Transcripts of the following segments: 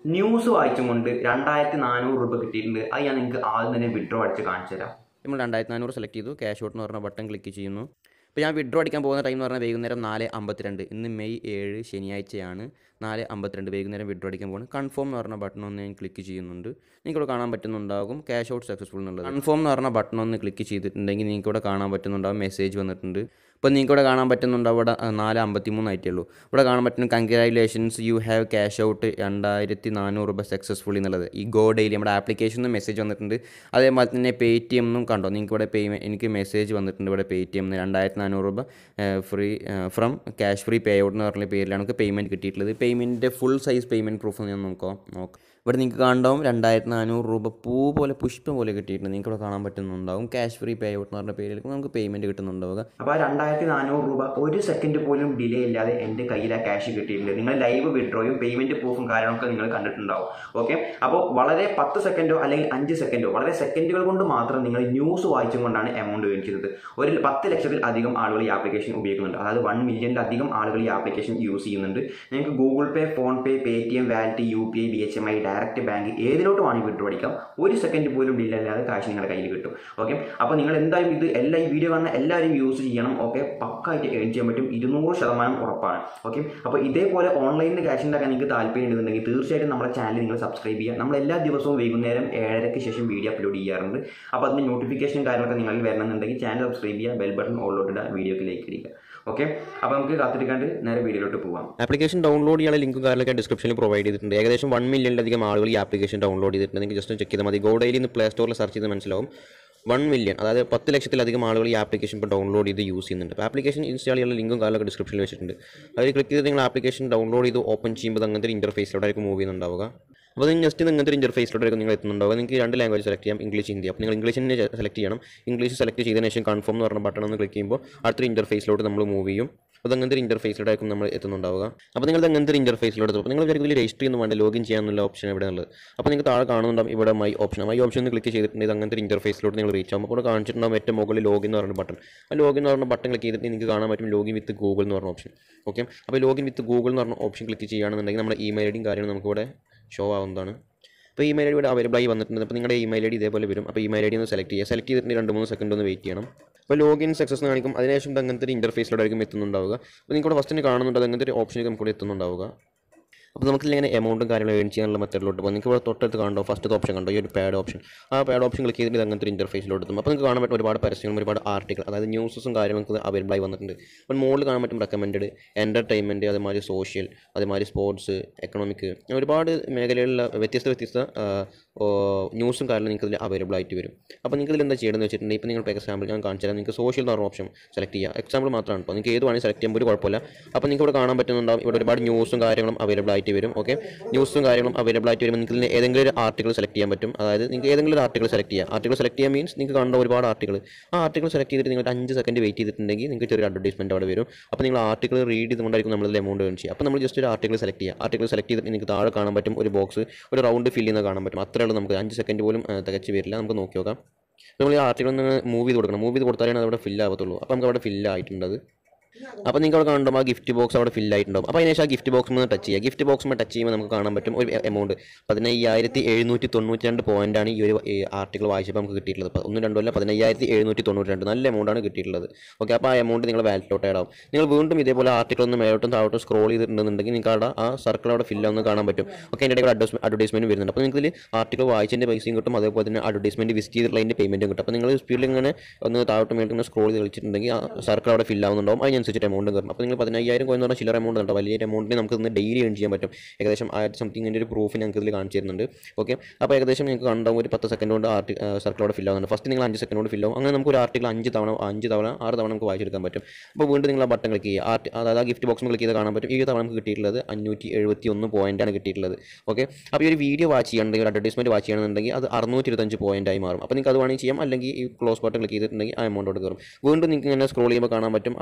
news വായിച്ചും കൊണ്ട് രണ്ടായിരത്തി നാനൂറ് രൂപ കിട്ടിയിട്ടുണ്ട് അത് ഞാൻ നിങ്ങൾക്ക് ആദ്യം തന്നെ വിഡ്രോ അടിച്ച് കാണിച്ചു തരാം നമ്മൾ രണ്ടായിരത്തി നാനൂറ് സെലക്ട് ചെയ്തു ക്യാഷ് ഔട്ട് എന്ന് പറഞ്ഞ ബട്ടൺ ക്ലിക്ക് ചെയ്യുന്നു ഇപ്പോൾ ഞാൻ വിഡ്രോ അടിക്കാൻ പോകുന്ന ടൈം എന്ന് പറഞ്ഞാൽ വൈകുന്നേരം നാല് അമ്പത്തിരണ്ട് ഇന്ന് മെയ് ഏഴ് ശനിയാഴ്ചയാണ് നാല് അമ്പത്തിരണ്ട് വൈകുന്നേരം വിഡ്രോ അടിക്കാൻ പോകുന്നത് കൺഫേം എന്ന് പറഞ്ഞ ബട്ടൺ ഒന്ന് ഞാൻ ക്ലിക്ക് ചെയ്യുന്നുണ്ട് നിങ്ങൾക്കിവിടെ കാണാൻ പറ്റുന്നുണ്ടാകും ക്യാഷ് ഔട്ട് സക്സസ്ഫുൾ എന്നുള്ളത് കൺഫേം എന്ന് പറഞ്ഞ ബട്ടൺ ഒന്ന് ക്ലിക്ക് ചെയ്തിട്ടുണ്ടെങ്കിൽ നിങ്ങൾക്ക് ഇവിടെ കാണാൻ പറ്റുന്നുണ്ടാകും മെസ്സേജ് വന്നിട്ടുണ്ട് ഇപ്പോൾ നിങ്ങൾക്ക് ഇവിടെ കാണാൻ പറ്റുന്നുണ്ടാവും ഇവിടെ ആ, നാല് അമ്പത്തി മൂന്നായിട്ടേ ഉള്ളൂ ഇവിടെ കാണാൻ പറ്റുന്ന congratulations you have cash out രണ്ടായിരത്തി നാനൂറ് രൂപ സക്സസ്ഫുള്ളി എന്നുള്ളത് ഈ ഗോ ഡെയിലി നമ്മുടെ ആപ്ലിക്കേഷനിൽ മെസ്സേജ് വന്നിട്ടുണ്ട് അതേപോലെ തന്നെ പേ ടി എമ്മിനും കണ്ടോ നിങ്ങൾക്ക് ഇവിടെ പേ എനിക്ക് മെസ്സേജ് വന്നിട്ടുണ്ട് ഇവിടെ പേ ടി എമ്മിന് രണ്ടായിരത്തി നാനൂറ് രൂപ free from cash free pay out എന്ന് പറഞ്ഞ പേരിലാണ് നമുക്ക് പേയ്മെൻറ്റ് കിട്ടിയിട്ടുള്ളത് പേയ്മെൻറ്റിൻ്റെ ഫുൾ സൈസ് പേയ്മെൻറ്റ് പ്രൂഫ് ഞാൻ നോക്കാം നോക്കാം ഇവിടെ നിങ്ങൾക്ക് കാണണ്ടാവും രണ്ടായിരത്തി നാനൂറ് രൂപ പൂ പോലെ പുഷ്പം പോലെ കിട്ടിയിട്ടുണ്ട് നിങ്ങൾക്ക് ഇവിടെ കാണാൻ പറ്റുന്നുണ്ടാവും ക്യാഷ് ഫ്രീ പേ ഔട്ട് എന്ന് പറഞ്ഞ പേരിൽ നമുക്ക് പേയ്മെൻറ്റ് കിട്ടുന്നുണ്ടാവുക അപ്പോൾ ആ രണ്ടായിരത്തി നാനൂറ് രൂപ ഒരു സെക്കൻഡ് പോലും ഡിലേ ഇല്ലാതെ എൻ്റെ കയ്യിൽ ആ ക്യാഷ് കിട്ടിയിട്ടുണ്ട് നിങ്ങൾ ലൈവ് വിഡ്രോയും പേയ്മെൻറ്റ് പ്രൂഫും കാര്യങ്ങളൊക്കെ നിങ്ങൾ കണ്ടിട്ടുണ്ടാവും ഓക്കെ അപ്പോൾ വളരെ പത്ത് സെക്കൻഡോ അല്ലെങ്കിൽ അഞ്ച് സെക്കൻഡോ വളരെ സെക്കൻഡുകൾ കൊണ്ട് മാത്രം നിങ്ങൾ ന്യൂസ് വായിച്ചും കൊണ്ടാണ് എമൗണ്ട് ഏൺ ചെയ്തത് ഒരു പത്ത് ലക്ഷത്തിൽ അധികം ആളുകൾ ഈ ആപ്ലിക്കേഷൻ ഉപയോഗിക്കുന്നുണ്ട് അതായത് വൺ മില്യണിലധികം ആളുകൾ ഈ ആപ്ലിക്കേഷൻ യൂസ് ചെയ്യുന്നുണ്ട് നിങ്ങൾക്ക് Google Pay PhonePe Paytm wallet U P I B H M I direct bank ഏതിലോട്ട് വേണമെങ്കിൽ വിഡ്രോ അടിക്കാം ഒരു സെക്കൻഡ് പോലും ഡിലേ അല്ലാതെ കാശ് നിങ്ങളുടെ കയ്യിൽ കിട്ടും ഓക്കെ അപ്പോൾ നിങ്ങൾ എന്തായാലും ഇത് എല്ലാ ഈ വീഡിയോ കാണുന്ന എല്ലാവരും യൂസ് ചെയ്യണം ഓക്കെ പക്കായിട്ട് ഏൺ ചെയ്യാൻ പറ്റും ഇരുന്നൂറ് ശതമാനം ഉറപ്പാണ് ഓക്കെ അപ്പോൾ ഇതേപോലെ ഓൺലൈനിൽ ക്യാഷ് ഉണ്ടാക്കാൻ നിങ്ങൾക്ക് താല്പര്യം ഉണ്ടെന്നുണ്ടെങ്കിൽ തീർച്ചയായിട്ടും നമ്മുടെ ചാനൽ നിങ്ങൾ സബ്സ്ക്രൈബ് ചെയ്യുക നമ്മൾ എല്ലാ ദിവസവും വൈകുന്നേരം ഏഴരയ്ക്ക് ശേഷം വീഡിയോ അപ്ലോഡ് ചെയ്യാറുണ്ട് അപ്പോൾ അതിൻ്റെ നോട്ടിഫിക്കേഷൻ കാര്യങ്ങളൊക്കെ നിങ്ങൾക്ക് വരണമെന്നുണ്ടെങ്കിൽ ചാനൽ സബ്സ്ക്രൈബ് ചെയ്യുക ബെൽ ബട്ടൺ ഓളിലോട്ട് ഇടുക വീഡിയോക്ക് ലൈക്ക് അടിക്കുക ഓക്കെ അപ്പോൾ നമുക്ക് കാത്തിരിക്കാണ്ട് നേരെ വീഡിയോയിലോട്ട് പോവാം ആപ്ലിക്കേഷൻ ഡൗൺലോഡ് ചെയ്യാനുള്ള ലിങ്കും കാര്യങ്ങളൊക്കെ ഡിസ്ക്രിപ്ഷനിൽ പ്രൊവൈഡ് ചെയ്തിട്ടുണ്ട് ഏകദേശം വൺ മില്യണിലധികം ആളുകൾ ഈ ആപ്ലിക്കേഷൻ ഡൗൺലോഡ് ചെയ്തിട്ടുണ്ട് നിങ്ങൾക്ക് ജസ്റ്റ് ചെക്ക് ചെയ്താൽ മതി ഗോ ഡെയിലി ഇന്ന് പ്ലേ സ്റ്റോറിൽ സെർച്ച് ചെയ്ത് മനസ്സിലാവും വൺ മില്യൺ അതായത് പത്ത് ലക്ഷത്തിലധികം ആളുകൾ ഈ ആപ്ലിക്കേഷൻ ഇപ്പോൾ ഡൗൺലോഡ് ചെയ്ത് യൂസ് ചെയ്യുന്നുണ്ട് അപ്പോൾ ആപ്ലിക്കേഷൻ ഇൻസ്റ്റാൾ ചെയ്യാനുള്ള ലിങ്കും കാര്യങ്ങളൊക്കെ ഡിസ്ക്രിപ്ഷനിൽ വെച്ചിട്ടുണ്ട് അതിൽ ക്ലിക്ക് ചെയ്ത് നിങ്ങൾ ആപ്ലിക്കേഷൻ ഡൗൺലോഡ് ചെയ്ത് ഓപ്പൺ ചെയ്യുമ്പോൾ അങ്ങനത്തെ ഒരു ഇൻ്റർഫേസിലോട്ടായിരിക്കും മൂവ് ചെയ്യുന്നുണ്ടാവുക അപ്പോൾ നിങ്ങൾ ജസ്റ്റ് ഇങ്ങനത്തെ ഒരു ഇൻ്റർഫേസിലോട്ടായിരിക്കും നിങ്ങൾ എത്തുന്നുണ്ടാവുക നിങ്ങൾക്ക് രണ്ട് ലാംഗ്വേജ് സെലക്ട് ചെയ്യാം ഇംഗ്ലീഷ് ഹിന്ദി അപ്പോൾ നിങ്ങൾ ഇംഗ്ലീഷ് തന്നെ സെലക്ട് ചെയ്യണം ഇംഗ്ലീഷ് സെലക്ട് ചെയ്തതിന് ശേഷം കൺഫേം എന്ന് പറഞ്ഞ ബട്ടൺ ഒന്ന് ക്ലിക്ക് ചെയ്യുമ്പോൾ അടുത്തൊരു ഇൻ്റർഫേസിലോട്ട് നമ്മൾ മൂവ് ചെയ്യും അപ്പോൾ അങ്ങനത്തെ ഒരു ഇൻ്റർഫേസിലോട്ടായിരിക്കും നമ്മൾ എത്തുന്നുണ്ടാവുക അപ്പോൾ നിങ്ങൾ അങ്ങനത്തെ ഒരു ഇൻ്റർഫേസിലോട്ട് എത്തും അപ്പോൾ നിങ്ങൾ വിചാരിക്കും ഇതിൽ രജിസ്റ്റർ ചെയ്യുന്നു വേണ്ട ലോഗിൻ ചെയ്യാനുള്ള ഓപ്ഷൻ ഇവിടെ ഉള്ളത് അപ്പോൾ നിങ്ങൾക്ക് താഴെ കാണുന്നുണ്ടാവും ഇവിടെ my option my option click ചെയ്തിട്ടുണ്ടെങ്കിൽ അങ്ങനത്തെ ഒരു ഇൻ്റർഫേസിലോട്ട് നിങ്ങൾ റീച്ച് ആകും അപ്പോൾ ഇവിടെ കാണിച്ചിട്ടുണ്ടാവും ഏറ്റവും മുകളിൽ ലോഗിൻ എന്ന് പറഞ്ഞ ബട്ടൺ ആ ലോഗിൻ എന്ന് പറഞ്ഞ ബട്ടൺ ക്ലിക്ക് ചെയ്തിട്ട് നിങ്ങൾക്ക് കാണാൻ പറ്റും ലോഗിൻ വിത്ത് ഗൂഗിൾ എന്ന് പറഞ്ഞ ഓപ്ഷൻ ഓക്കെ അപ്പോൾ ലോഗിൻ വിത്ത് ഗൂഗിൾ എന്ന് പറഞ്ഞ ഓപ്ഷൻ ക്ലിക്ക് ചെയ്യുകയാണെന്നുണ്ടെങ്കിൽ നമ്മുടെ ഇമെയിൽ ഐ ഡിയും കാര്യങ്ങളും നമുക്കിവിടെ ഷോ ആവുന്നതാണ് അപ്പോൾ ഇമെയിൽ ഐ ഡി ഇവിടെ അവൈലബിൾ ആയി വന്നിട്ടുണ്ട് അപ്പോൾ നിങ്ങളുടെ ഇമെയിൽ ഐ ഡി ഇതേപോലെ വരും അപ്പോൾ ഇമെയിൽ ഐ ഡി ഒന്ന് സെലക്ട് ചെയ്യുക സെലക്ട് ചെയ്തിട്ട് രണ്ട് മൂന്ന് സെക്കൻഡ് ഒന്ന് വെയിറ്റ് ചെയ്യണം അപ്പോൾ ലോഗിൻ സക്സസ് കാണിക്കും അതിനുശേഷം ഇത് അങ്ങനത്തെ ഒരു ഇൻ്റർഫേസിലോട്ടായിരിക്കും എത്തുന്നുണ്ടാവുക അപ്പോൾ നിങ്ങൾക്ക് ഇവിടെ ഫസ്റ്റിന് കാണുന്നുണ്ട് അത് അങ്ങനത്തെ ഒരു ഓപ്ഷനിലേക്ക് നമുക്ക് ഇവിടെ എത്തുന്നുണ്ടാവുക അപ്പോൾ നമുക്ക് ഇങ്ങനെ എമൗണ്ടും കാര്യങ്ങളും ഏൺ ചെയ്യാനുള്ള മെത്തേഡിലോട്ട് പോകും നിങ്ങൾക്ക് ഇവിടെ തൊട്ടടുത്ത് കണ്ടോ ഫസ്റ്റ് ഓപ്ഷൻ കണ്ടോ ഈ ഒരു പാഡ് ഓപ്ഷൻ ആ പാഡ് ഓപ്ഷൻ ക്ലിക്ക് ചെയ്തിട്ട് ഇത് അങ്ങനത്തെ ഒരു ഇൻ്റർഫേസിലോട്ട് എത്തും അപ്പോൾ നിങ്ങൾക്ക് കാണാൻ പറ്റും ഒരുപാട് പരസ്യങ്ങളും ഒരുപാട് ആർട്ടിക്കൽ അതായത് ന്യൂസസും കാര്യങ്ങളൊക്കെ അവൈലബിൾ ആയി വന്നിട്ടുണ്ട് അപ്പോൾ മുകളിൽ കാണാൻ പറ്റും റെക്കമെൻഡ് എൻ്റർടൈൻമെൻറ്റ് അതേമാതിരി സോഷ്യൽ അതേമാതിരി സ്പോർട്സ് എക്കണോമിക് ഒരുപാട് മേഖലകളിലുള്ള വ്യത്യസ്ത വ്യത്യസ്ത ആ, ഓ, ന്യൂസും കാര്യങ്ങളും നിങ്ങൾക്ക് ഇതിൽ അവൈലബിൾ ആയിട്ട് വരും അപ്പോൾ നിങ്ങൾക്ക് ഇതിൽ എന്താ ചെയ്യണമെന്ന് വെച്ചിട്ടുണ്ടെങ്കിൽ ഇപ്പോൾ നിങ്ങൾ എക്സാമ്പിൾ ഞാൻ കാണിച്ചു തരാം നിങ്ങൾക്ക് സോഷ്യൽ എന്ന് പറഞ്ഞ ഓപ്ഷൻ സെലക്ട് ചെയ്യുക എക്സാമ്പിൾ മാത്രമാണ് ഇപ്പോൾ നിങ്ങൾക്ക് ഏത് വേണമെങ്കിൽ സെലക്ട് ചെയ്യുമ്പോൾ ഒരു കുഴപ്പമില്ല അപ്പോൾ നിങ്ങൾക്ക് ഇവിടെ കാണാൻ പറ്റുന്നുണ്ടാവും ഇവിടെ ഒരുപാട് ന്യൂസും കാര്യങ്ങളും അവൈലബിൾ ആയിട്ട് വരും ഓക്കെ ന്യൂസും കാര്യങ്ങളും അവൈലബിൾ ആയിട്ട് വരുമ്പോൾ നിങ്ങൾക്ക് ഇതിൽ ഏതെങ്കിലും ഒരു ആർട്ടിക്കിൾ സെലക്ട് ചെയ്യാൻ പറ്റും അതായത് നിങ്ങൾക്ക് ഏതെങ്കിലും ഒരു ആർട്ടിക്കിൾ സെലക്ട് ചെയ്യുക ആർട്ടിക്കിൾ സെലക്ട് ചെയ്യാൻ മീൻസ് നിങ്ങൾക്ക് കാണേണ്ട ഒരുപാട് ആർട്ടിക്കിൾ ആ ആർട്ടിക്കിൾ സെലക്ട് ചെയ്തിട്ട് നിങ്ങൾ അഞ്ച് സെക്കൻഡ് വെയിറ്റ് ചെയ്തിട്ടുണ്ടെങ്കിൽ നിങ്ങൾക്ക് ചെറിയ അഡ്വർടൈസ്മെൻറ്റ് അവിടെ വരും അപ്പോൾ നിങ്ങൾ ആർട്ടിക്കിൾ റീഡ് ചെയ്തുകൊണ്ടായിരിക്കും നമ്മൾ എമൗണ്ട് ഏൺ ചെയ്യുക അപ്പോൾ നമ്മൾ ജസ്റ്റ് ഒരു ആർട്ടിക്കിൾ സെലക്ട് ചെയ്യുക ആർട്ടിക്കിൾ സെലക്ട് ചെയ്തിട്ട് നിങ്ങൾക്ക് താഴെ കാണാൻ പറ്റും ഒരു ബോക്സ് ഒരു റൗണ്ട് ഫില്ല് ചെയ്യുന്ന കാണാൻ പറ്റും അത്രേ ഉള്ളൂ നമുക്ക് അഞ്ച് സെക്കൻഡ് പോലും ആ, തികച്ച് വരില്ല നമുക്ക് നോക്കി നോക്കാം നമ്മൾ ഈ ആർട്ടിക്കിൾ ഒന്ന് മൂവ് ചെയ്ത് കൊടുക്കണം മൂവ് ചെയ്ത് കൊടുത്താലാണ് അത് അവിടെ ഫില്ല് ആവത്തുള്ളൂ അപ്പോൾ നമുക്ക് അവിടെ ഫില്ല് ആയിട്ടുണ്ട് അത് അപ്പോൾ നിങ്ങൾ അവിടെ കാണുമ്പോൾ ആ ഗിഫ്റ്റ് ബോക്സ് അവിടെ ഫില്ല് ആയിട്ടുണ്ടാവും അപ്പോൾ അതിനുശേഷം ആ ഗിഫ്റ്റ് ബോക്സ് ഒന്ന് ടച്ച് ചെയ്യുക ഗിഫ്റ്റ് ബോക്സ് ടച്ച് ചെയ്യുമ്പോൾ നമുക്ക് കാണാൻ പറ്റും ഒരു എമൗണ്ട് പതിനയ്യായിരത്തി എഴുന്നൂറ്റി തൊണ്ണൂറ്റി രണ്ട് പോയിൻ്റാണ് ഈ ഒരു ആർട്ടിക്കിൾ വായിച്ചപ്പോൾ നമുക്ക് കിട്ടിയിട്ടുള്ളത് അപ്പോൾ ഒന്നും രണ്ടും അല്ല പതിനയ്യായിരത്തി എഴുന്നൂറ്റി തൊണ്ണൂറ്റി രണ്ട് നല്ല എമൗണ്ടാണ് കിട്ടിയിട്ടുള്ളത് ഓക്കെ അപ്പോൾ ആ എമൗണ്ട് നിങ്ങൾ വാലറ്റിലോട്ട് ആഡ് ആവും നിങ്ങൾ വീണ്ടും ഇതേപോലെ ആർട്ടിക്കിൾ ഒന്ന് മേലോട്ടും താഴോട്ടും സ്ക്രോൾ ചെയ്തിട്ടുണ്ടെന്നുണ്ടെങ്കിൽ നിങ്ങൾക്ക് അവിടെ ആ സർക്കിൾ അവിടെ ഫില്ല് ആവുന്ന കാണാൻ പറ്റും ഓക്കെ അതിൻ്റെ ഇടയിൽ അഡ്വർടൈസ്മെൻറ്റ് വരുന്നുണ്ട് അപ്പോൾ നിങ്ങൾക്ക് ഇതിൽ ആർട്ടിക്കിൾ വായിച്ചതിൻ്റെ പൈസയും കിട്ടും അതേപോലെ തന്നെ അഡ്വർടൈസ്മെൻറ്റ് വിസിറ്റ് ചെയ്തിട്ടുള്ളതിൻ്റെ പേയ്മെൻറ്റും കിട്ടും അപ്പോൾ നിങ്ങൾ സ്പീഡിൽ ഇങ്ങനെ ഒന്ന് താഴോട്ട് മേലോട്ട് ഇങ്ങനെ സ്ക്രോൾ ചെയ്ത് കളിച്ചിട്ടുണ്ടെങ്കിൽ ആ സർക്കിൾ അവിടെ ഫില്ല് ആവുന്നുണ്ടാവും അതിനനുസരിച്ചിട്ട് എമൗണ്ട് കയറും അപ്പോൾ നിങ്ങൾ പതിനയ്യായിരം കോയെന്ന് പറഞ്ഞാൽ ചില്ലറ എമൗണ്ട് ഉണ്ട് വലിയ എമൗണ്ടിന് നമുക്ക് ഇന്ന് ഡെയിലി ഏൺ ചെയ്യാൻ പറ്റും ഏകദേശം ആയിരത്തി സംതിങ്ങിൻ്റെ ഒരു പ്രൂഫ് ഞങ്ങൾക്ക് ഇതിൽ കാണിച്ചു തരുന്നുണ്ട് ഓക്കെ അപ്പോൾ ഏകദേശം നിങ്ങൾക്ക് കണ്ടാവും ഒരു പത്ത് സെക്കൻഡ് കൊണ്ട് ആർട്ടി സർക്കിൾ അവിടെ ഫില്ല് ആവുന്നുണ്ട് ഫസ്റ്റ് നിങ്ങൾ അഞ്ച് സെക്കൻഡ് കൊണ്ട് ഫില്ല് ആവും അങ്ങനെ നമുക്ക് ഒരു ആർട്ടിക്കിൾ അഞ്ച് തവണ അഞ്ച് തവണ ആറ് തവണ നമുക്ക് വായിച്ചെടുക്കാൻ പറ്റും അപ്പോൾ വീണ്ടും നിങ്ങൾ ആ ബട്ടൺ ക്ലിക്ക് ചെയ്യുക ആർട്ടി അതായത് ആ ഗിഫ്റ്റ് ബോക്സ് ക്ലിക്ക് ചെയ്ത് കാണാൻ പറ്റും ഈ തവണ നമുക്ക് കിട്ടിയിട്ടുള്ളത് അഞ്ഞൂറ്റി എഴുപത്തി ഒന്ന് പോയിൻ്റാണ് കിട്ടിയിട്ടുള്ളത് ഓക്കെ അപ്പോൾ ഈ ഒരു വീഡിയോ വാച്ച് ചെയ്യണമെങ്കിൽ അഡ്വർടൈസ്മെൻറ്റ് വാച്ച് ചെയ്യണമെന്നുണ്ടെങ്കിൽ അത് അറുന്നൂറ്റി ഇരുപത്തഞ്ച് പോയിൻ്റായി മാറും അപ്പോൾ നിങ്ങൾക്ക് അത് വേണമെങ്കിൽ ചെയ്യാം അല്ലെങ്കിൽ ഈ ക്ലോസ് ബട്ടൺ ക്ലിക്ക് ചെയ്തിട്ടുണ്ടെങ്കിൽ ആ എമൗണ്ടോട് കയറും വീണ്ടും നിങ്ങൾക്ക് ഇങ്ങനെ സ്ക്രോൾ ചെയ്യുമ്പോൾ കാണാൻ പറ്റും ആ എമൗണ്ട്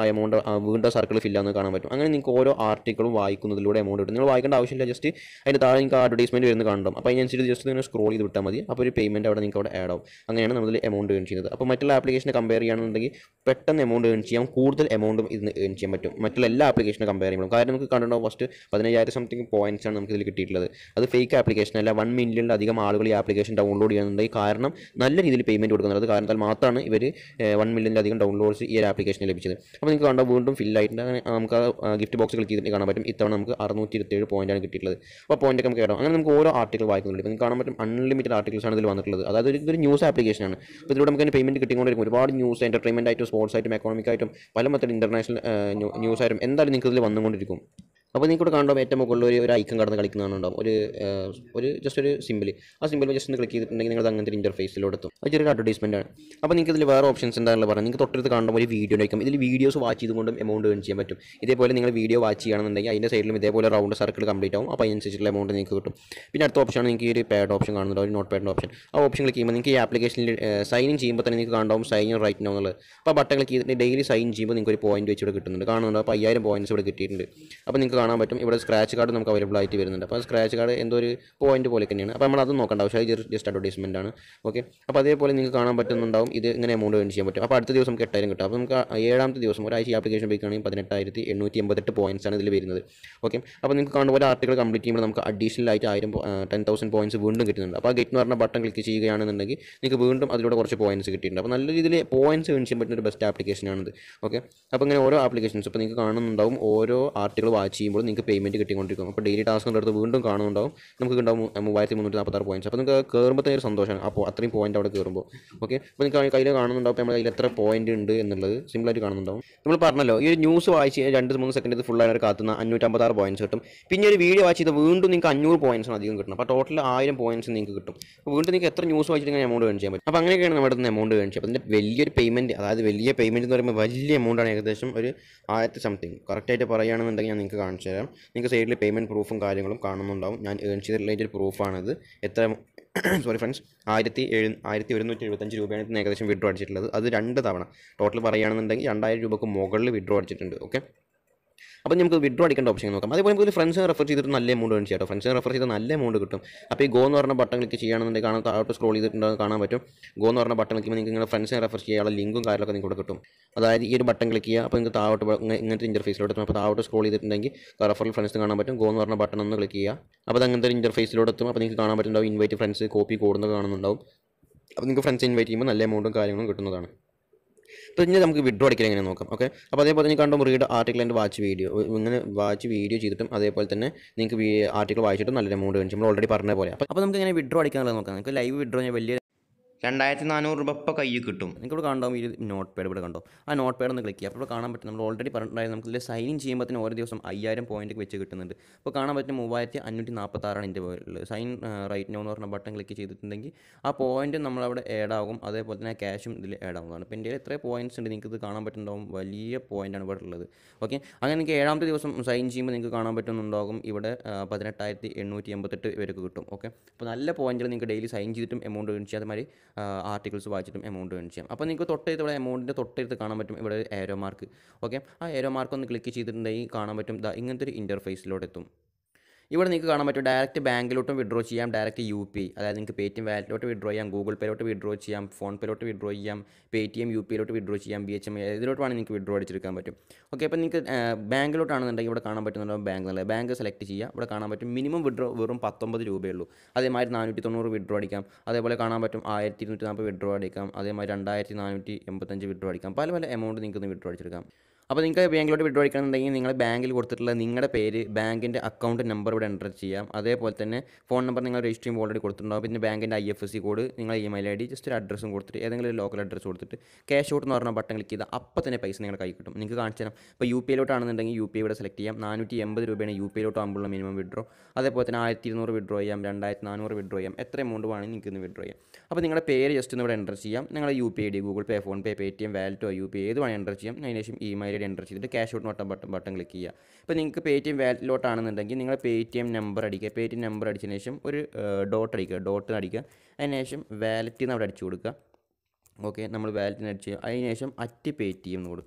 ആ, വീണ്ടും സർക്കിൾ ഫില്ലാന്ന് കാണാൻ പറ്റും അങ്ങനെ നിങ്ങൾക്ക് ഓരോ ആർട്ടിക്കിളും വായിക്കുന്നതിലൂടെ എമൗണ്ട് കിട്ടും നിങ്ങൾ വായിക്കേണ്ട ആവശ്യമില്ല ജസ്റ്റ് അതിന് താഴെ നിങ്ങൾക്ക് അഡ്വർടൈസ്മെൻറ്റ് വരുന്നത് കാണും അപ്പോൾ അതിനനുസരിച്ച് ജസ്റ്റ് നിങ്ങൾ സ്ക്രോൾ ചെയ്ത് വിട്ടാൽ മതി അപ്പോൾ ഒരു പേയ്മെൻറ്റ് അവിടെ നിങ്ങൾക്ക് അവിടെ ആഡ് ആവും അങ്ങനെയാണ് നമ്മൾ എമൗണ്ട് ഏൺ ചെയ്യുന്നത് അപ്പോൾ മറ്റുള്ള ആപ്ലിക്കേഷനെ കമ്പയർ ചെയ്യുകയാണെന്നുണ്ടെങ്കിൽ പെട്ടെന്ന് എമൗണ്ട് ഏൺ ചെയ്യാം കൂടുതൽ എമൗണ്ടും ഇതിന് ഏൺ ചെയ്യാൻ പറ്റും മറ്റുള്ള എല്ലാ ആപ്ലിക്കേഷനെ കമ്പയർ ചെയ്യുമ്പോൾ കാരണം നമുക്ക് കണ്ടിട്ടുണ്ടാവും ഫസ്റ്റ് പതിനയ്യായിരം സംതിങ് പോയിന്റ്സ് ആണ് നമുക്ക് ഇതിൽ കിട്ടിയിട്ടുള്ളത് അത് ഫേക്ക് ആപ്ലിക്കേഷൻ അല്ല വൺ മില്യണിലധികം ആളുകൾ ഈ ആപ്ലിക്കേഷൻ ഡൗൺലോഡ് ചെയ്യുന്നുണ്ടെങ്കിൽ കാരണം നല്ല രീതിയിൽ പേയ്മെൻറ്റ് കൊടുക്കുന്നത് കാരണത്താൽ മാത്രമാണ് ഇവർ വൺ മില്യണിലധികം ഡൗൺലോഡ്സ് ഈ ഒരു ആപ്ലിക്കേഷനിൽ ലഭിച്ചത് അപ്പോൾ നിങ്ങൾക്ക് കണ്ടാൽ വീണ്ടും ഫില്ലായിട്ടുണ്ട് അങ്ങനെ നമുക്ക് ആ ഗിഫ്റ്റ് ബോക്സ് ക്ലിക്ക് ചെയ്തിട്ട് കാണാൻ പറ്റും ഇത്തവണ നമുക്ക് അറുന്നൂറ്റി ഇരുപത്തേഴ് പോയിന്റാണ് കിട്ടിയിട്ടുള്ളത് അപ്പോൾ പോയിന്റ് നമുക്ക് കേട്ടോ അങ്ങനെ നമുക്ക് ഓരോ ആർട്ടിക്കൽ വായിക്കുന്നുണ്ട് ഇപ്പോൾ നിങ്ങൾക്ക് കാണാൻ പറ്റും അൺലിമിറ്റഡ് ആർട്ടിക്കൽസ് ആണ് ഇതിൽ വന്നിട്ടുള്ളത് അതായത് ഒരു ഇതൊരു ന്യൂസ് ആപ്ലിക്കേഷനാണ് അപ്പോൾ ഇതിലൂടെ നമുക്ക് പേയ്മെൻറ്റ് കിട്ടിക്കൊണ്ടിരിക്കും ഒരുപാട് ന്യൂസ് എൻ്റർടൈൻമെൻറ്റ് ആയിട്ടും സ്പോർട്സ് ആയിട്ടും എക്കണോമിക് ആയിട്ടും പല മെത്തഡ് ഇൻ്റർനാഷണൽ ന്യൂസ് ആയിട്ടും എന്തായാലും നിങ്ങൾക്ക് ഇതിൽ വന്നുകൊണ്ടിരിക്കും അപ്പോൾ നിങ്ങൾക്ക് ഇവിടെ കാണുമ്പോൾ ഏറ്റവും മുകളിൽ ഒരു ഒരു ഐക്കൺ കടന്ന് കളിക്കുന്നതാണ് ഒരു ഏഹ്, ഒരു ജസ്റ്റ് ഒരു സിമ്പിൾ ആ സിമ്പിൾ ജസ്റ്റ് ഒന്ന് ക്ലിക്ക് ചെയ്തിട്ടുണ്ടെങ്കിൽ നിങ്ങൾ അങ്ങനത്തെ ഇൻ്റർഫേസിലോട്ട് എത്തും അത് ചെറിയൊരു അഡ്വർടൈസ്മെൻ്റ് ആണ് അപ്പോൾ നിങ്ങൾക്ക് ഇതിൽ വേറെ ഓപ്ഷൻസ് എന്താണെന്ന് പറഞ്ഞാൽ നിങ്ങൾക്ക് തൊട്ടടുത്ത് കാണുമ്പോൾ ഒരു വീഡിയോ ആയിരിക്കും ഇതിൽ വീഡിയോസ് വാച്ച് ചെയ്തുകൊണ്ടും എമൗണ്ട് ഏൺ ചെയ്യാൻ പറ്റും ഇതേപോലെ നിങ്ങൾ വീഡിയോ വാച്ച് ചെയ്യുകയാണെന്നുണ്ടെങ്കിൽ അതിൻ്റെ സൈഡിലും ഇതേപോലെ റൗണ്ട് സർക്കിൾ കംപ്ലീറ്റ് ആവും അപ്പോൾ അതിനനുസരിച്ചുള്ള എമൗണ്ട് നിങ്ങൾക്ക് കിട്ടും പിന്നെ അടുത്ത ഓപ്ഷനാണ് നിങ്ങൾക്ക് ഈ ഒരു പാഡ് ഓപ്ഷൻ കാണുന്നത് ഒരു നോട്ട് പാഡിൻ്റെ ഓപ്ഷൻ ആ ഓപ്ഷൻ ക്ലിക്ക് ചെയ്യുമ്പോൾ നിങ്ങൾക്ക് ഈ ആപ്ലിക്കേഷനിൽ സൈൻ ഇൻ ചെയ്യുമ്പോൾ തന്നെ നിങ്ങൾക്ക് കാണാവും സൈൻ ഇൻ റൈറ്റ് നോ എന്നുള്ളത് അപ്പോൾ ബട്ടൺ ക്ലിക്ക് ചെയ്തിട്ട് ഡെയിലി സൈൻ ചെയ്യുമ്പോൾ നിങ്ങൾക്ക് ഒരു പോയിന്റ് വെച്ച് ഇവിടെ കിട്ടുന്നുണ്ട് കാണുന്നുണ്ട് അപ്പോൾ അയ്യായിരം പോയിന്റ്സ് ഇവിടെ കിട്ടിയിട്ടുണ്ട് അപ്പോൾ നിങ്ങൾക്ക് കാണാൻ പറ്റും ഇവിടെ സ്ക്രാച്ച് കാർഡ് നമുക്ക് അവൈലബിൾ ആയിട്ട് വരുന്നുണ്ട് അപ്പോൾ സ്ക്രാച്ച് കാർഡ് എന്തോ ഒരു പോയിന്റ് പോലെ തന്നെയാണ് അപ്പോൾ നമ്മൾ അത് നോക്കേണ്ട ആവശ്യമായി ജസ്റ്റ് അഡ്വർടൈസ്മെൻ്റ് ആണ് ഓക്കെ അപ്പോൾ അതേപോലെ നിങ്ങൾക്ക് കാണാൻ പറ്റുന്നുണ്ടാവും ഇത് ഇങ്ങനെ എമൗണ്ട് ഏൺ ചെയ്യാൻ പറ്റും അപ്പോൾ അടുത്ത ദിവസം നമുക്ക് എട്ടായിരം കിട്ടും അപ്പോൾ നമുക്ക് ആ ഏഴാമത്തെ ദിവസം ഒരാഴ്ച ഈ ആപ്ലിക്കേഷൻ ഉപയോഗിക്കുകയാണെങ്കിൽ പതിനെട്ടായിരത്തി എണ്ണൂറ്റി എൺപത്തെട്ട് പോയിന്റ്സ് ആണ് ഇതിൽ വരുന്നത് ഓക്കെ അപ്പോൾ നിങ്ങൾക്ക് കാണുമ്പോൾ ഒരു ആർട്ടിക്കൽ കംപ്ലീറ്റ് ചെയ്യുമ്പോൾ നമുക്ക് അഡീഷണൽ ആയിട്ട് ആയിരം ടെൻ തൗസൻഡ് പോയിന്റ്സ് വീണ്ടും കിട്ടുന്നുണ്ട് അപ്പോൾ ആ ഗെറ്റ് എന്ന് പറഞ്ഞ ബട്ടൺ ക്ലിക്ക് ചെയ്യുകയാണെന്നുണ്ടെങ്കിൽ നിങ്ങൾക്ക് വീണ്ടും അതിലൂടെ കുറച്ച് പോയിന്റ്സ് കിട്ടിയിട്ടുണ്ട് അപ്പോൾ നല്ല രീതിയിൽ പോയിന്റ്സ് ഏൺ ചെയ്യാൻ പറ്റുന്ന ഒരു ബെസ്റ്റ് ആപ്ലിക്കേഷനാണിത് ഓക്കെ അപ്പോൾ ഇങ്ങനെ ഓരോ ആപ്ലിക്കേഷൻസ് ഇപ്പോൾ നിങ്ങൾക്ക് കാണുന്നുണ്ടാവും ഓരോ ആർട്ടിക്കൽ വാച്ച് ചെയ്യുമ്പോൾ നിങ്ങൾക്ക് പേയ്മെൻറ്റ് കിട്ടിക്കൊണ്ടിരിക്കും അപ്പോൾ ഡെയിലി ടാസ്കിൻ്റെ അടുത്ത് വീണ്ടും കാണുന്നുണ്ടാവും നമുക്ക് ഉണ്ടാവും മൂവായിരത്തി മുന്നൂറ്റി നാൽപ്പത്താറ് പോയിന്റ്സ് അപ്പോൾ നിങ്ങൾക്ക് കയറുമ്പോൾ തന്നെ ഒരു സന്തോഷമാണ് അപ്പോൾ അത്രയും പോയിന്റ് അവിടെ കയറുമ്പോൾ ഓക്കെ അപ്പോൾ നിങ്ങൾക്ക് കയ്യിൽ കാണുന്നുണ്ടാവും അപ്പോൾ നമ്മുടെ കയ്യിൽ എത്ര പോയിന്റ് ഉണ്ട് എന്നുള്ളത് സിമ്പിളായിട്ട് കാണുന്നുണ്ടാവും നമ്മൾ പറഞ്ഞല്ലോ ഈ ഒരു ന്യൂസ് വായിച്ച് രണ്ട് മൂന്ന് സെക്കൻഡ് ഫുൾ ആയിട്ട് കാത്തുന്ന അഞ്ഞൂറ്റമ്പത്താറ് പോയിന്റ്സ് കിട്ടും പിന്നെ ഒരു വീഡിയോ വാച്ച് ചെയ്ത് വീണ്ടും നിങ്ങൾക്ക് അഞ്ഞൂറ് പോയിന്റ്സ് ആണ് അധികം കിട്ടും അപ്പോൾ ടോട്ടൽ ആയിരം പോയിന്റ്സ് നിങ്ങൾക്ക് കിട്ടും അപ്പോൾ വീണ്ടും നിങ്ങൾക്ക് എത്ര ന്യൂസ് വായിച്ചിട്ട് ഇങ്ങനെ എമൗണ്ട് ഏൺ ചെയ്യാൻ പറ്റും അപ്പോൾ അങ്ങനെയൊക്കെയാണ് നമ്മുടെ അടുത്ത് എമൗണ്ട് ഏൺ ചെയ്യുക അപ്പോൾ അതിൻ്റെ വലിയൊരു പേയ്മെൻറ്റ് അതായത് വലിയ പേയ്മെൻറ്റ് എന്ന് പറയുമ്പോൾ വലിയ എമൗണ്ടാണ് ഏകദേശം ഒരു ആയിരത്തി സംതിങ് കറക്റ്റായിട്ട് പറയുകയാണെന്നുണ്ടെങ്കിൽ ഞാൻ നിങ്ങൾക്ക് കാണിച്ചു തരാം നിങ്ങൾക്ക് സൈഡിൽ പേയ്മെൻറ്റ് പ്രൂഫും കാര്യങ്ങളും കാണുന്നുണ്ടാവും ഞാൻ ഏൺ ചെയ്തിട്ടുള്ള ഒരു പ്രൂഫാണിത് എത്ര സോറി ഫ്രണ്ട്സ് ആയിരത്തി എഴു ആയിരത്തി ഒരുന്നൂറ്റി എഴുപത്തഞ്ച് രൂപയാണ് ഇതിന് ഏകദേശം വിഡ്രോ അടിച്ചിട്ടുള്ളത് അത് രണ്ട് തവണ ടോട്ടൽ പറയുകയാണെന്നുണ്ടെങ്കിൽ രണ്ടായിരം രൂപക്ക് മുകളിൽ വിഡ്രോ അടിച്ചിട്ടുണ്ട് ഓക്കെ അപ്പോൾ നമുക്ക് വിഡ്രോ അടിക്കേണ്ട ഓപ്ഷൻ നോക്കാം അതേപോലെ നമുക്ക് ഫ്രണ്ട്സിനെ റെഫർ ചെയ്തിട്ട് നല്ല എമൗണ്ട് വേണം ചെയ്യാം ഫ്രണ്ട്സിനെ റെഫർ ചെയ്താൽ നല്ല എമൗണ്ട് കിട്ടും അപ്പോൾ ഈ ഗോ എന്ന് പറഞ്ഞ ബട്ടൺ ക്ലിക്ക് ചെയ്യുകയാണെന്നുണ്ടെങ്കിൽ കാണാൻ താഴോട്ട് സ്ക്രോൾ ചെയ്തിട്ടുണ്ടെങ്കിൽ കാണാൻ പറ്റും ഗോ എന്ന് പറഞ്ഞ ബട്ടൺ ക്ലിക്ക് നിങ്ങൾക്ക് നിങ്ങളുടെ ഫ്രണ്ട്സിനെ റെഫർ ചെയ്യാനുള്ള ലിങ്കും കാര്യങ്ങളൊക്കെ നിങ്ങൾക്ക് ഇവിടെ കിട്ടും അതായത് ഈ ഒരു ബട്ടൺ ക്ലിക്ക് ചെയ്യുക അപ്പോൾ നിങ്ങൾക്ക് താഴോട്ട് വ- ഇങ്ങ- ഇങ്ങനത്തെ ഇൻ്റർഫേസിലോട്ട് എത്തും അപ്പോൾ താഴോട്ട് സ്ക്രോൾ ചെയ്തിട്ടുണ്ടെങ്കിൽ റെഫറൽ ഫ്രണ്ട്സിന് കാണാൻ പറ്റും ഗോ എന്ന് പറഞ്ഞ ബട്ടൺ ഒന്ന് ക്ലിക്ക് ചെയ്യുക അപ്പോൾ അത് അങ്ങനത്തെ ഒരു ഇൻ്റർഫേസിലോട്ട് എത്തും അപ്പോൾ നിങ്ങൾക്ക് കാണാൻ പറ്റുന്നുണ്ടാവും ഇൻവൈറ്റ് ഫ്രണ്ട്സ് കോപ്പി കൂടുന്നത് കാണുന്നുണ്ടാവും അപ്പോൾ നിങ്ങൾക്ക് ഫ്രണ്ട്സ് ഇൻവൈറ്റ് ചെയ്യുമ്പോൾ നല്ല എമൗണ്ടും കാര്യങ്ങളും കിട്ടുന്നതാണ് അപ്പോൾ ഇനി നമുക്ക് വിഡ്രോ അടിക്കാൻ എങ്ങനെ നോക്കാം ഓക്കെ അപ്പോൾ അതേപോലെ തന്നെ കണ്ടും read article and watch video ഇങ്ങനെ വാച്ച് വീഡിയോ ചെയ്തിട്ടും അതേപോലെ തന്നെ നിങ്ങൾക്ക് ആർട്ടിക്കൽ വായിച്ചിട്ടും നല്ല എമൗണ്ട് വേണം നമ്മൾ ഓൾറെഡി പറഞ്ഞ പോലെ അപ്പോൾ അപ്പോൾ നമുക്ക് ഇങ്ങനെ വിഡ്രോ അടിക്കാനുള്ളത് നോക്കാം നിങ്ങൾക്ക് ലൈവ് വിഡ്രോ ഞാൻ വലിയ രണ്ടായിരത്തി നാനൂറ് രൂപ ഇപ്പോൾ കയ്യിൽ കിട്ടും നിങ്ങൾക്ക് ഇവിടെ കാണാം ഈ നോട്ട് പാഡ് ഇവിടെ കണ്ടോ ആ നോട്ട് പാഡ് ഒന്ന് ക്ലിക്ക് ചെയ്യുക അപ്പോൾ ഇവിടെ കാണാൻ പറ്റും നമ്മൾ ഓൾറെഡി പറഞ്ഞിട്ടുണ്ടായിരുന്നു നമുക്ക് ഇതിൽ സൈൻ ഇൻ ചെയ്യുമ്പോൾ തന്നെ ഓരോ ദിവസം അയ്യായിരം പോയിന്റ് വെച്ച് കിട്ടുന്നുണ്ട് അപ്പോൾ കാണാൻ പറ്റും മൂവായിരത്തി അഞ്ഞൂറ്റി നാൽപ്പത്താറാണ് എൻ്റെ ഉള്ളത് സൈൻ റൈറ്റ് നോ എന്ന് പറഞ്ഞ ബട്ടൺ ക്ലിക്ക് ചെയ്തിട്ടുണ്ടെങ്കിൽ ആ പോയിന്റ് നമ്മളവിടെ ആഡ് ആകും അതേപോലെ തന്നെ ക്യാഷും ഇതിൽ ആഡ് ആവുന്നതാണ് അപ്പോൾ എൻ്റെ എത്ര പോയിന്റ്സ് ഉണ്ട് നിങ്ങൾക്ക് ഇത് കാണാൻ പറ്റുന്നുണ്ടാവും വലിയ പോയിന്റാണ് ഇവിടെ ഉള്ളത് ഓക്കെ അങ്ങനെ നിങ്ങൾക്ക് ഏഴാമത്തെ ദിവസം സൈൻ ചെയ്യുമ്പോൾ നിങ്ങൾക്ക് കാണാൻ പറ്റുന്നുണ്ടാകും ഇവിടെ ആ, പതിനെട്ടായിരത്തി എണ്ണൂറ്റി എൺപത്തെട്ട് പേർക്ക് കിട്ടും ഓക്കെ അപ്പോൾ നല്ല പോയിന്റുകൾ നിങ്ങൾക്ക് ഡെയിലി സൈൻ ചെയ്തിട്ടും എമൗണ്ട് ഏൺ ചെയ്യാം അതുമാതിരി ആർട്ടിക്കിൾസ് വായിച്ചിട്ടും എമൗണ്ട് ഏൺ ചെയ്യാം അപ്പോൾ നിങ്ങൾക്ക് തൊട്ടടുത്ത് ഇവിടെ എമൗണ്ടിൻ്റെ തൊട്ടടുത്ത് കാണാൻ പറ്റും ഇവിടെ ഏരോ മാർക്ക് ഓക്കെ ആ ഏരോ മാർക്ക് ഒന്ന് ക്ലിക്ക് ചെയ്തിട്ടുണ്ടെങ്കിൽ കാണാൻ പറ്റും ദാ ഇങ്ങനത്തെ ഒരു ഇൻ്റർഫേസിലോട്ട് എത്തും ഇവിടെ നിങ്ങൾക്ക് കാണാൻ പറ്റും ഡയറക്റ്റ് ബാങ്കിലോട്ടും വിഡ്രോ ചെയ്യാം ഡയറക്റ്റ് യു പി അതായത് നിങ്ങൾക്ക് പേ ടി എം വാലറ്റിലോട്ട് വിഡ്രോ ചെയ്യാം ഗൂഗിൾ പേയിലോട്ട് വിഡ്രോ ചെയ്യാം ഫോൺ പേയിലോട്ട് വിഡ്രോ ചെയ്യാം പേ ടി എം യു പിയിലോട്ട് വിഡ്രോ ചെയ്യാം ബി എച്ച് എം ഇതിലോട്ട് വേണമെങ്കിൽ നിങ്ങൾക്ക് വിഡ്രോ അടിച്ചെടുക്കാൻ പറ്റും ഓക്കെ അപ്പോൾ നിങ്ങൾക്ക് ബാങ്കിലോട്ടാണെന്നുണ്ടെങ്കിൽ ഇവിടെ കാണാൻ പറ്റുന്നുണ്ടാവും ബാങ്ക് എന്നുള്ളത് ബാങ്ക് സെലക്ട് ചെയ്യുക ഇവിടെ കാണാൻ പറ്റും മിനിമം വിഡ്രോ വെറും പത്തൊമ്പത് രൂപയേ ഉള്ളൂ അതേമാതിരി നാനൂറ്റി തൊണ്ണൂറ് വിഡ്രോ അടിക്കാം അതേപോലെ കാണാൻ പറ്റും ആയിരത്തി ഇരുന്നൂറ്റി നാൽപ്പത് വിഡ്രോ അടിക്കാം അതേമാതിരി രണ്ടായിരത്തി നാനൂറ്റി എൺപത്തഞ്ച് വിഡ്രോ അടിക്കാം പല പല എമൗണ്ട് നിങ്ങൾക്ക് ഒന്ന് വിഡ്രോ അടിച്ചെടുക്കാം അപ്പോൾ നിങ്ങൾക്ക് ബാങ്കിലോട്ട് വിഡ്രോ അടിക്കണമെന്നുണ്ടെങ്കിൽ നിങ്ങൾ ബാങ്കിൽ കൊടുത്തിട്ടുള്ള നിങ്ങളുടെ പേര് ബാങ്കിൻ്റെ അക്കൗണ്ട് നമ്പർ ഇവിടെ എൻ്റർ ചെയ്യാം അതേപോലെ തന്നെ ഫോൺ നമ്പർ നിങ്ങൾ രജിസ്റ്റർ ചെയ്യുമ്പോൾ ഓൾറെഡി കൊടുത്തിട്ടുണ്ടാവും പിന്നെ ബാങ്കിൻ്റെ I F S C code നിങ്ങൾ ഇമെയിൽ ഐ ഡി ജസ്റ്റ് ഒരു അഡ്രസ്സും കൊടുത്തിട്ട് ഏതെങ്കിലും ഒരു ലോക്കൽ അഡ്രസ്സ് കൊടുത്തിട്ട് ക്യാഷ് ഔട്ട് എന്ന് പറഞ്ഞ ബട്ടൺ ക്ലിക്ക് ചെയ്താൽ അപ്പോൾ തന്നെ പൈസ നിങ്ങളുടെ കൈ കിട്ടും നിങ്ങൾക്ക് കാണിച്ചു തരാം ഇപ്പോൾ യു പി ഐയിലോട്ടാണെന്നുണ്ടെങ്കിൽ യു പി ഇവിടെ സെലക്ട് ചെയ്യാം നാനൂറ്റി എൺപത് രൂപയാണ് യു പി ഐയിലോട്ട് ആകുമ്പോഴുള്ള മിനിമം വിഡ്രോ അതേപോലെ തന്നെ ആയിരത്തി ഇരുന്നൂറ് വിഡ്രോ ചെയ്യാം രണ്ടായിരത്തി നാനൂറ് വിഡ്രോ ചെയ്യാം എത്ര എമൗണ്ട് വേണമെങ്കിൽ നിങ്ങൾക്ക് ഇന്ന് വിഡ്രോ ചെയ്യാം അപ്പോൾ നിങ്ങളുടെ പേര് ജസ്റ്റ് ഒന്ന് ഇവിടെ എൻ്റർ ചെയ്യാം നിങ്ങളുടെ U P I D Google Pay PhonePe Paytm വാലറ്റോ യു പി ഏത് വേണമെങ്കിൽ എൻ്റർ ചെയ്യാം അതിന് ശേഷം ഇമെയിൽ ഐ ഡി എൻ്റർ ചെയ്തിട്ട് cash out button button button click ചെയ്യുക ഇപ്പോൾ നിങ്ങൾക്ക് പേ ടി എം വാലറ്റിലോട്ടാണെന്നുണ്ടെങ്കിൽ നിങ്ങൾ പേ ടി എം നമ്പർ അടിക്കുക പേ ടി എം നമ്പർ അടിച്ചതിന് ശേഷം ഒരു ഡോട്ട് അടിക്കുക ഡോട്ട് അടിക്കുക അതിന് ശേഷം വാലറ്റിൽ നിന്ന് അവിടെ അടിച്ചു കൊടുക്കുക ഓക്കെ നമ്മൾ വാലറ്റിന് അടിച്ച് അതിന് ശേഷം അറ്റ് പേ ടി എം എന്ന് കൊടുക്കുക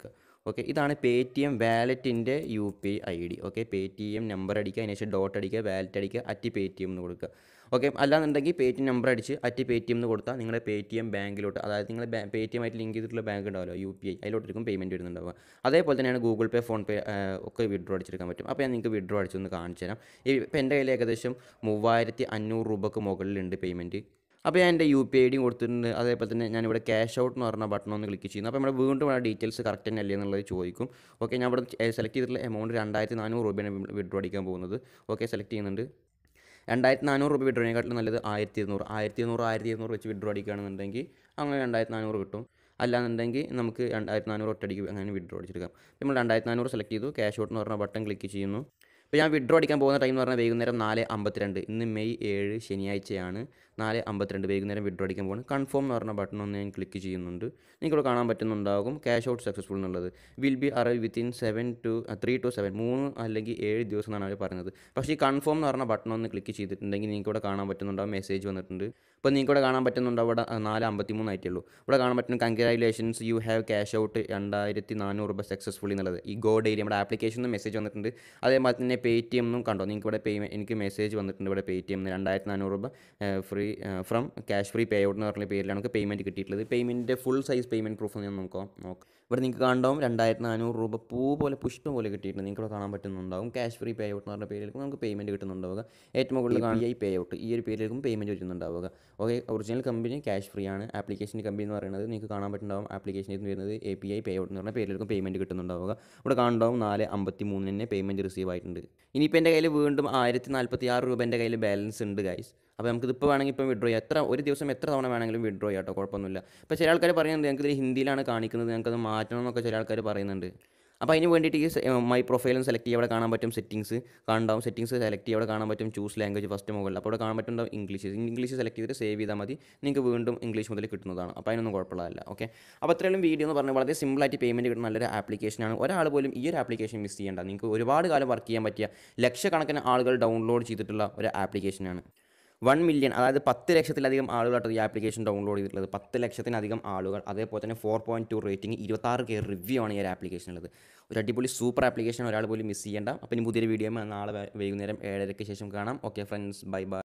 ഓക്കെ ഇതാണ് പേ ടി എം വാലറ്റിൻ്റെ U P I D okay Paytm number അടിക്കുക അതിനുശേഷം ഡോട്ട് അടിക്കുക വാലറ്റ് അടിക്കുക അറ്റ് പേ ടി എം എന്ന് കൊടുക്കുക ഓക്കെ അല്ലാന്നുണ്ടെങ്കിൽ പേ ടി എം നമ്പർ അടിച്ച് അറ്റ് പേ ടി എം എന്ന് കൊടുത്താൽ നിങ്ങളുടെ പേ ടി എം ബാങ്കിലോട്ട് അതായത് നിങ്ങൾ പേ ടി എം ആയിട്ട് ലിങ്ക് ചെയ്തിട്ടുള്ള ബാങ്ക് ഉണ്ടാവുമല്ലോ യു പി ഐ അതിലോട്ടായിരിക്കും പേയ്മെൻറ്റ് വരുന്നുണ്ടാവുക അതേപോലെ തന്നെയാണ് ഗൂഗിൾ പേ ഫോൺ പേ ഒക്കെ വിഡ്രോ അടിച്ചെടുക്കാൻ പറ്റും അപ്പോൾ ഞാൻ നിങ്ങൾക്ക് വിഡ്രോ അടിച്ചൊന്ന് കാണിച്ചു തരാം ഈ ഇപ്പോൾ എൻ്റെ കയ്യിൽ ഏകദേശം മൂവായിരത്തി അഞ്ഞൂറ് രൂപക്ക് മുകളിലുണ്ട് പേയ്മെൻറ്റ് അപ്പോൾ ഞാൻ എൻ്റെ യു പി ഐ ഡിയും കൊടുത്തിട്ടുണ്ട് അതേപോലെ തന്നെ ഞാനിവിടെ ക്യാഷ് ഔട്ട് എന്ന് പറഞ്ഞ ബട്ടൺ ഒന്ന് ക്ലിക്ക് ചെയ്യുന്നു അപ്പോൾ നമ്മുടെ വീണ്ടും ഇവിടെ ഡീറ്റെയിൽസ് കറക്റ്റ് തന്നെ അല്ലേ എന്നുള്ളത് ചോദിക്കും ഓക്കെ ഞാൻ ഇവിടെ സെലക്ട് ചെയ്തിട്ടുള്ള എമൗണ്ട് രണ്ടായിരത്തി നാനൂറ് രൂപയാണ് വിഡ്രോ അടിക്കാൻ പോകുന്നത് ഓക്കെ സെലക്ട് ചെയ്യുന്നുണ്ട് രണ്ടായിരത്തി നാനൂറ് രൂപ വിഡ്രോയിനെക്കാട്ടിലും നല്ലത് ആയിരത്തി ഇരുന്നൂറ് ആയിരത്തി ഇരുന്നൂറ് ആയിരത്തി ഇരുന്നൂറ് വെച്ച് വിഡ്രോ അടിക്കുകയാണെന്നുണ്ടെങ്കിൽ അങ്ങനെ രണ്ടായിരത്തി നാനൂറ് കിട്ടും അല്ലാന്നുണ്ടെങ്കിൽ നമുക്ക് രണ്ടായിരത്തി നാനൂറ് ഒറ്റയടിക്ക് അങ്ങനെ വിഡ്രോ അടിച്ചെടുക്കാം നമ്മൾ രണ്ടായിരത്തി നാനൂറ് സെലക്ട് ചെയ്തു ക്യാഷ് ഔട്ട് എന്ന് പറഞ്ഞ ബട്ടൺ ക്ലിക്ക് ചെയ്യുന്നു ഇപ്പോൾ ഞാൻ വിഡ്രോ അടിക്കാൻ പോകുന്ന ടൈം എന്ന് പറഞ്ഞാൽ വൈകുന്നേരം നാല് അമ്പത്തിരണ്ട് ഇന്ന് മെയ് ഏഴ് ശനിയാഴ്ചയാണ് നാല് അമ്പത്തിരണ്ട് വൈകുന്നേരം വിഡ്രോ അടിക്കാൻ പോകുന്നത് കൺഫേം എന്ന് പറഞ്ഞ ബട്ടൺ ഒന്ന് ഞാൻ ക്ലിക്ക് ചെയ്യുന്നുണ്ട് നിങ്ങൾക്കിവിടെ കാണാൻ പറ്റുന്നുണ്ടാകും ക്യാഷ് ഔട്ട് സക്സസ്ഫുൾ എന്നുള്ളത് will be arrive within seven to three to seven മൂന്ന് അല്ലെങ്കിൽ ഏഴ് ദിവസം എന്നാണ് അവർ പറയുന്നത് പക്ഷേ ഈ കൺഫേം എന്ന് പറഞ്ഞ ബട്ടൺ ഒന്ന് ക്ലിക്ക് ചെയ്തിട്ടുണ്ടെങ്കിൽ നിങ്ങൾക്ക് ഇവിടെ കാണാൻ പറ്റുന്നുണ്ടാവും മെസ്സേജ് വന്നിട്ടുണ്ട് ഇപ്പോൾ നിങ്ങൾക്ക് ഇവിടെ കാണാൻ പറ്റുന്നുണ്ടാവും ഇവിടെ നാല് അമ്പത്തി മൂന്നായിട്ടേ ഉള്ളൂ ഇവിടെ കാണാൻ പറ്റുന്ന congratulations you have cash out രണ്ടായിരത്തി നാനൂറ് രൂപ സക്സസ്ഫുള്ളി എന്നുള്ളത് ഈ ഗോ ഡെയിലി നമ്മുടെ ആപ്ലിക്കേഷനിൽ മെസ്സേജ് വന്നിട്ടുണ്ട് അതേപോലെ തന്നെ പേ ടി എമ്മും കണ്ടോ നിങ്ങൾക്ക് ഇവിടെ പേ എനിക്ക് മെസ്സേജ് വന്നിട്ടുണ്ട് ഇവിടെ പേ ടി എം രണ്ടായിരത്തി നാനൂറ് രൂപ free from cash free pay out എന്ന് പറഞ്ഞ പേരിലാണ് നമുക്ക് പേയ്മെൻറ്റ് കിട്ടിയിട്ടുള്ളത് പേയ്മെൻറ്റിൻ്റെ ഫുൾ സൈസ് പേയ്മെൻറ്റ് പ്രൂഫ് ഞാൻ നോക്കാം നോക്കാം ഇവിടെ നിങ്ങൾക്ക് കാണണ്ടാവും രണ്ടായിരത്തി നാനൂറ് രൂപ പൂ പോലെ പുഷ്പം പോലെ കിട്ടിയിട്ടുണ്ട് നിങ്ങൾക്ക് ഇവിടെ കാണാൻ പറ്റുന്നുണ്ടാവും ക്യാഷ് ഫ്രീ പേ ഔട്ട് എന്ന് പറഞ്ഞ പേരിലേക്ക് നമുക്ക് പേയ്മെൻറ്റ് കിട്ടുന്നുണ്ടാവുക ഏറ്റവും മുകളിൽ പി ഐ പേ ഔട്ട് ഈ ഒരു പേരിലേക്കും പേയ്മെൻറ്റ് വരുന്നുണ്ടാവുക okay original company cash free ആണ് ആപ്ലിക്കേഷൻ കമ്പനി എന്ന് പറയുന്നത് നിങ്ങൾക്ക് കാണാൻ പറ്റുന്നുണ്ടാവും ആപ്ലിക്കേഷനിൽ നിന്ന് വരുന്നത് A P I pay out എന്ന് പറഞ്ഞ പേരിലേക്കും പേയ്മെൻറ്റ് കിട്ടുന്നുണ്ടാവുക ഇവിടെ കാണണ്ടാവും നാല് അമ്പത്തി മൂന്നിന് പേയ്മെൻറ്റ് റിസീവ് ആയിട്ടുണ്ട് ഇനിയിപ്പോൾ എൻ്റെ കയ്യിൽ വീണ്ടും ആയിരത്തി നാൽപ്പത്തി ആറ് രൂപ എൻ്റെ കയ്യിൽ ബാലൻസ് ഉണ്ട് ഗൈസ് അപ്പോൾ നമുക്ക് ഇപ്പോൾ വേണമെങ്കിൽ ഇപ്പം വിഡ്രോ ചെയ്യാം എത്ര ഒരു ദിവസം എത്ര തവണ വേണമെങ്കിലും വിഡ്രോ ചെയ്യാം കേട്ടോ കുഴപ്പമൊന്നുമില്ല ഇപ്പോൾ ചില ആൾക്കാർ പറയുന്നുണ്ട് ഞങ്ങൾക്ക് ഇതിൽ ഹിന്ദിയിലാണ് കാണിക്കുന്നത് ഞങ്ങൾക്കത് മാറ്റണം എന്നൊക്കെ ചില ആൾക്കാർ പറയുന്നുണ്ട് അപ്പോൾ അതിന് വേണ്ടിയിട്ട് ഈ മൈ പ്രൊഫൈലും സെലക്ട് ചെയ്യുക അവിടെ കാണാൻ പറ്റും സെറ്റിംഗ്സ് കാണാം സെറ്റിംഗ്സ് സെലക്ട് ചെയ്യുക അവിടെ കാണാൻ പറ്റും ചൂസ് ലാംഗ്വേജ് ഫസ്റ്റ് മുകളിൽ അപ്പോൾ അവിടെ കാണാൻ പറ്റും ഇംഗ്ലീഷ് ഇംഗ്ലീഷ് സെലക്ട് ചെയ്തിട്ട് സേവ് ചെയ്താൽ മതി നിങ്ങൾക്ക് വീണ്ടും ഇംഗ്ലീഷ് മുതൽ കിട്ടുന്നതാണ് അപ്പോൾ അതിനൊന്നും കുഴപ്പമുള്ളതല്ല ഓക്കെ അപ്പോൾ അത്രയും വീഡിയോ എന്ന് പറഞ്ഞാൽ വളരെ സിമ്പിളായിട്ട് പേയ്മെൻറ്റ് കിട്ടുന്ന നല്ലൊരു ആപ്ലിക്കേഷനാണ് ഒരാൾ പോലും ഈ ഒരു ആപ്ലിക്കേഷൻ മിസ് ചെയ്യേണ്ട നിങ്ങൾക്ക് ഒരുപാട് കാലം വർക്ക് ചെയ്യാൻ പറ്റിയ ലക്ഷക്കണക്കിന് ആളുകൾ ഡൗൺലോഡ് ചെയ്തിട്ടുള്ള ഒരു ആപ്ലിക്കേഷനാണ് വൺ മില്യൺ അതായത് പത്ത് ലക്ഷത്തിലധികം ആളുകളായിട്ട് ഈ ആപ്ലിക്കേഷൻ ഡൗൺലോഡ് ചെയ്തിട്ടുള്ളത് പത്ത് ലക്ഷത്തിലധികം ആളുകൾ അതേപോലെ തന്നെ ഫോർ പോയിൻറ്റ് ടു റേറ്റിംഗ് ഇരുപത്താറ് കെ റിവ്യൂ ആണ് ഈ ഒരു ആപ്ലിക്കേഷനുള്ളത് ഒരു അടിപൊളി സൂപ്പർ ആപ്ലിക്കേഷൻ ഒരാൾ പോലും മിസ് ചെയ്യേണ്ട അപ്പം ഇനി പുതിയൊരു വീഡിയോ നാളെ വൈകുന്നേരം ഏഴരയ്ക്ക് ശേഷം കാണാം ഓക്കെ ഫ്രണ്ട്സ് ബൈ ബൈ